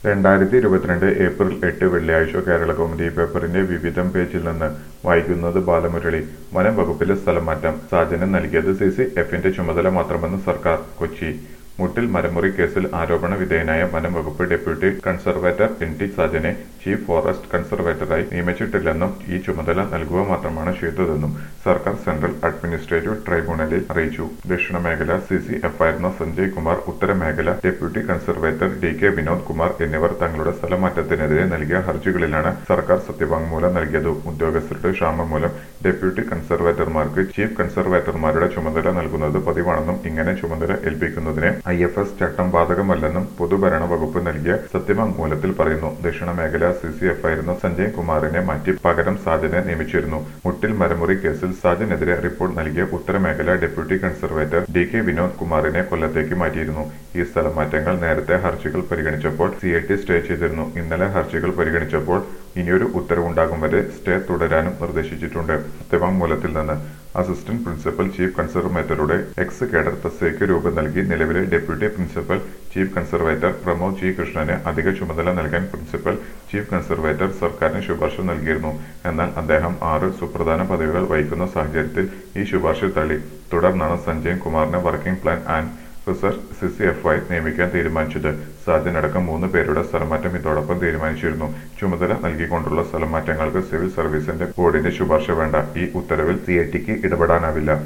രണ്ടായിരത്തി ഇരുപത്തിരണ്ട് ഏപ്രിൽ എട്ട് വെള്ളിയാഴ്ച കേരള കൗമുദി പേപ്പറിന്റെ വിവിധം പേജിൽ നിന്ന് വായിക്കുന്നത് ബാലമുരളി വനം വകുപ്പിലെ സ്ഥലം മാറ്റം സാജന് നൽകിയത് സി സി എഫിന്റെ ചുമതല മാത്രമെന്ന് സർക്കാർ കൊച്ചി മുട്ടിൽ മരമുറി കേസിൽ ആരോപണ വിധേയനായ വനം വകുപ്പ് ഡെപ്യൂട്ടി കൺസർവേറ്റർ എൻ ടി സാജനെ ചീഫ് ഫോറസ്റ്റ് കൺസർവേറ്ററായി നിയമിച്ചിട്ടില്ലെന്നും ഈ ചുമതല നൽകുക മാത്രമാണ് ചെയ്തതെന്നും സർക്കാർ സെൻട്രൽ അഡ്മിനിസ്ട്രേറ്റീവ് ട്രൈബ്യൂണലിൽ അറിയിച്ചു ദക്ഷിണ മേഖല സി സി എഫ് ആയിരുന്ന സഞ്ജയ് കുമാർ ഉത്തര മേഖല deputy conservator D K Vinod Kumar എന്നിവർ തങ്ങളുടെ സ്ഥലമാറ്റത്തിനെതിരെ നൽകിയ ഹർജികളിലാണ് സർക്കാർ സത്യവാങ്മൂലം നൽകിയത് ഉദ്യോഗസ്ഥരുടെ ക്ഷാമം മൂലം ഡെപ്യൂട്ടി കൺസർവേറ്റർമാർക്ക് ചീഫ് കൺസർവേറ്റർമാരുടെ ചുമതല നൽകുന്നത് പതിവാണെന്നും ഇങ്ങനെ ചുമതല ഏൽപ്പിക്കുന്നതിന് ഐ എഫ് എസ് ചട്ടം ബാധകമല്ലെന്നും പൊതുഭരണ വകുപ്പ് നൽകിയ സത്യവാങ്മൂലത്തിൽ പറയുന്നു ദക്ഷിണ മേഖല സി സി എഫ് ആയിരുന്ന സഞ്ജയ് കുമാറിനെ മാറ്റി പകരം സാജനെ നിയമിച്ചിരുന്നു മുട്ടിൽ മരമുറി കേസിൽ സാജനെതിരെ റിപ്പോർട്ട് നൽകിയ ഉത്തരമേഖല deputy conservator D K Vinod കുമാറിനെ കൊല്ലത്തേക്ക് മാറ്റിയിരുന്നു ഈ സ്ഥലം മാറ്റങ്ങൾ നേരത്തെ ഹർജികൾ പരിഗണിച്ചപ്പോൾ സി ഐ ടി സ്റ്റേ ചെയ്തിരുന്നു ഇന്നലെ ഹർജികൾ പരിഗണിച്ചപ്പോൾ ഇനിയൊരു ഉത്തരവുണ്ടാകും വരെ സ്റ്റേ തുടരാനും നിർദ്ദേശിച്ചിട്ടുണ്ട് സത്യവാങ്മൂലത്തിൽ നിന്ന് അസിസ്റ്റന്റ് പ്രിൻസിപ്പൽ ചീഫ് കൺസർവേറ്ററുടെ എക്സ് കേഡർ തസ്തികയ്ക്ക് രൂപം നൽകി നിലവിലെ deputy principal chief conservator Pramod G കൃഷ്ണന് അധിക ചുമതല നൽകാൻ പ്രിൻസിപ്പൽ ചീഫ് കൺസർവേറ്റർ സർക്കാരിന് ശുപാർശ നൽകിയിരുന്നു എന്നാൽ അദ്ദേഹം ആറ് സുപ്രധാന പദവികൾ വഹിക്കുന്ന സാഹചര്യത്തിൽ ഈ ശുപാർശ തള്ളി തുടർന്നാണ് സഞ്ജയ് കുമാറിനെ working plan and research C C F ആയി നിയമിക്കാൻ തീരുമാനിച്ചത് സാധ്യനടക്കം മൂന്ന് പേരുടെ സ്ഥലമാറ്റം ഇതോടൊപ്പം തീരുമാനിച്ചിരുന്നു ചുമതല നൽകിക്കൊണ്ടുള്ള സ്ഥലമാറ്റങ്ങൾക്ക് സിവിൽ സർവീസിന്റെ ബോർഡിന്റെ ശുപാർശ വേണ്ട ഈ ഉത്തരവിൽ സി ഐ ടിക്ക് ഇടപെടാനാവില്ല